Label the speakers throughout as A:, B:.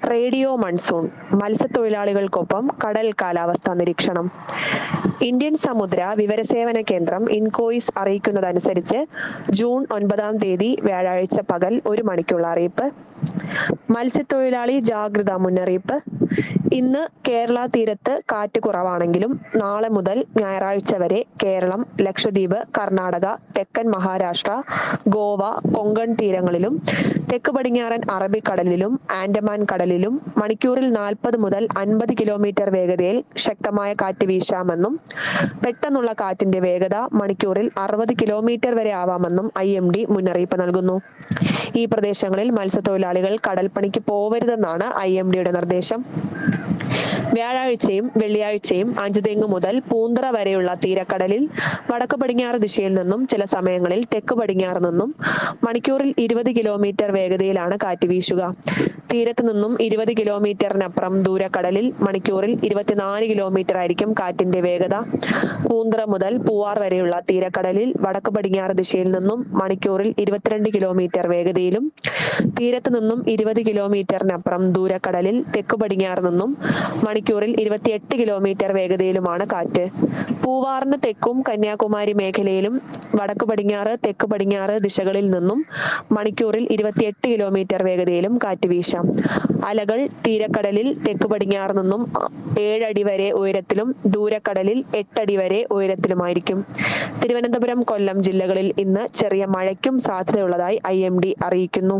A: radio monsoon മത്സ്യത്തൊഴിലാളികൾക്കൊപ്പം കടൽ കാലാവസ്ഥാ നിരീക്ഷണം ഇന്ത്യൻ സമുദ്ര വിവരസേവന കേന്ദ്രം ഇൻകോയിസ് അറിയിക്കുന്നതനുസരിച്ച് ജൂൺ ഒൻപതാം തീയതി വ്യാഴാഴ്ച പകൽ ഒരു മണിക്കുള്ള അറിയിപ്പ് മത്സ്യത്തൊഴിലാളി ജാഗ്രതാ മുന്നറിയിപ്പ് ഇന്ന് കേരള തീരത്ത് കാറ്റ് കുറവാണെങ്കിലും നാളെ മുതൽ ഞായറാഴ്ച വരെ കേരളം ലക്ഷദ്വീപ് കർണാടക തെക്കൻ മഹാരാഷ്ട്ര ഗോവ കൊങ്കൺ തീരങ്ങളിലും തെക്ക് പടിഞ്ഞാറൻ അറബിക്കടലിലും ആൻഡമാൻ കടലിലും മണിക്കൂറിൽ നാൽപ്പത് മുതൽ അൻപത് കിലോമീറ്റർ വേഗതയിൽ ശക്തമായ കാറ്റ് വീശാമെന്നും പെട്ടെന്നുള്ള കാറ്റിന്റെ വേഗത മണിക്കൂറിൽ അറുപത് കിലോമീറ്റർ വരെ ആവാമെന്നും ഐ എം ഡി മുന്നറിയിപ്പ് നൽകുന്നു ഈ പ്രദേശങ്ങളിൽ മത്സ്യത്തൊഴിലാളികൾ കടൽപ്പണിക്ക് പോവരുതെന്നാണ് ഐ എം ഡിയുടെ നിർദ്ദേശം വ്യാഴാഴ്ചയും വെള്ളിയാഴ്ചയും അഞ്ചുതെങ്ങ് മുതൽ പൂന്തറ വരെയുള്ള തീരക്കടലിൽ വടക്ക് പടിഞ്ഞാറ് ദിശയിൽ നിന്നും ചില സമയങ്ങളിൽ തെക്ക് പടിഞ്ഞാറ് നിന്നും മണിക്കൂറിൽ ഇരുപത് കിലോമീറ്റർ വേഗതയിലാണ് കാറ്റ് വീശുക തീരത്ത് നിന്നും ഇരുപത് കിലോമീറ്ററിനപ്പുറം ദൂരക്കടലിൽ മണിക്കൂറിൽ ഇരുപത്തിനാല് കിലോമീറ്റർ ആയിരിക്കും കാറ്റിന്റെ വേഗത പൂന്തറ മുതൽ പൂവാർ വരെയുള്ള തീരക്കടലിൽ വടക്ക് പടിഞ്ഞാറ് ദിശയിൽ നിന്നും മണിക്കൂറിൽ ഇരുപത്തിരണ്ട് കിലോമീറ്റർ വേഗതയിലും തീരത്ത് നിന്നും ഇരുപത് കിലോമീറ്ററിനപ്പുറം ദൂരക്കടലിൽ തെക്ക് പടിഞ്ഞാറ് നിന്നും മണിക്കൂറിൽ ഇരുപത്തിയെട്ട് കിലോമീറ്റർ വേഗതയിലുമാണ് കാറ്റ് പൂവാറിന് തെക്കും കന്യാകുമാരി മേഖലയിലും വടക്ക് പടിഞ്ഞാറ് തെക്ക് പടിഞ്ഞാറ് ദിശകളിൽ നിന്നും മണിക്കൂറിൽ ഇരുപത്തിയെട്ട് കിലോമീറ്റർ വേഗതയിലും കാറ്റ് വീശാം അലകൾ തീരക്കടലിൽ തെക്ക് പടിഞ്ഞാറ് നിന്നും ഏഴടി വരെ ഉയരത്തിലും ദൂരക്കടലിൽ എട്ടടി വരെ ഉയരത്തിലുമായിരിക്കും തിരുവനന്തപുരം കൊല്ലം ജില്ലകളിൽ ഇന്ന് ചെറിയ മഴയ്ക്കും സാധ്യതയുള്ളതായി ഐ എം ഡി അറിയിക്കുന്നു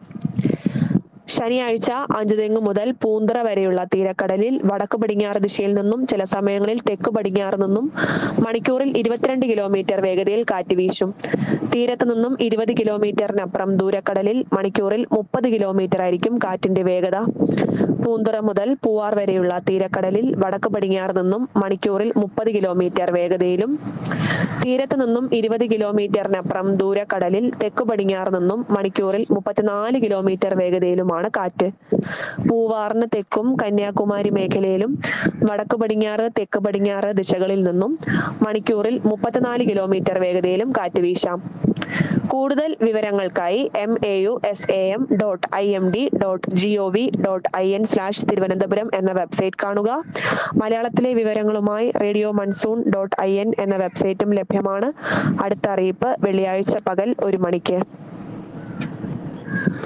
A: ശനിയാഴ്ച അഞ്ചുതെങ്ങ് മുതൽ പൂന്തറ വരെയുള്ള തീരക്കടലിൽ വടക്ക് പടിഞ്ഞാറ് ദിശയിൽ നിന്നും ചില സമയങ്ങളിൽ തെക്ക് പടിഞ്ഞാറ് നിന്നും മണിക്കൂറിൽ ഇരുപത്തിരണ്ട് കിലോമീറ്റർ വേഗതയിൽ കാറ്റ് വീശും തീരത്ത് നിന്നും ഇരുപത് കിലോമീറ്ററിനപ്പുറം ദൂരക്കടലിൽ മണിക്കൂറിൽ മുപ്പത് കിലോമീറ്റർ ആയിരിക്കും കാറ്റിന്റെ വേഗത പൂന്തറ മുതൽ പൂവാർ വരെയുള്ള തീരക്കടലിൽ വടക്ക് പടിഞ്ഞാറ് നിന്നും മണിക്കൂറിൽ മുപ്പത് കിലോമീറ്റർ വേഗതയിലും തീരത്ത് നിന്നും ഇരുപത് കിലോമീറ്ററിനപ്പുറം ദൂരക്കടലിൽ തെക്ക് പടിഞ്ഞാറ് നിന്നും മണിക്കൂറിൽ മുപ്പത്തിനാല് കിലോമീറ്റർ വേഗതയിലുമാണ് കാറ്റ് പൂവാറിന് തെക്കും കന്യാകുമാരി മേഖലയിലും വടക്ക് പടിഞ്ഞാറ് തെക്ക് പടിഞ്ഞാറ് ദിശകളിൽ നിന്നും മണിക്കൂറിൽ മുപ്പത്തിനാല് കിലോമീറ്റർ വേഗതയിലും കാറ്റ് വീശാം കൂടുതൽ വിവരങ്ങൾക്കായി M A U S A M dot I M D dot G O V dot I N slash Thiruvananthapuram എന്ന വെബ്സൈറ്റ് കാണുക മലയാളത്തിലെ വിവരങ്ങളുമായി radio monsoon dot I N എന്ന വെബ്സൈറ്റും ലഭ്യമാണ് അടുത്ത അറിയിപ്പ് വെള്ളിയാഴ്ച പകൽ ഒരു മണിക്ക്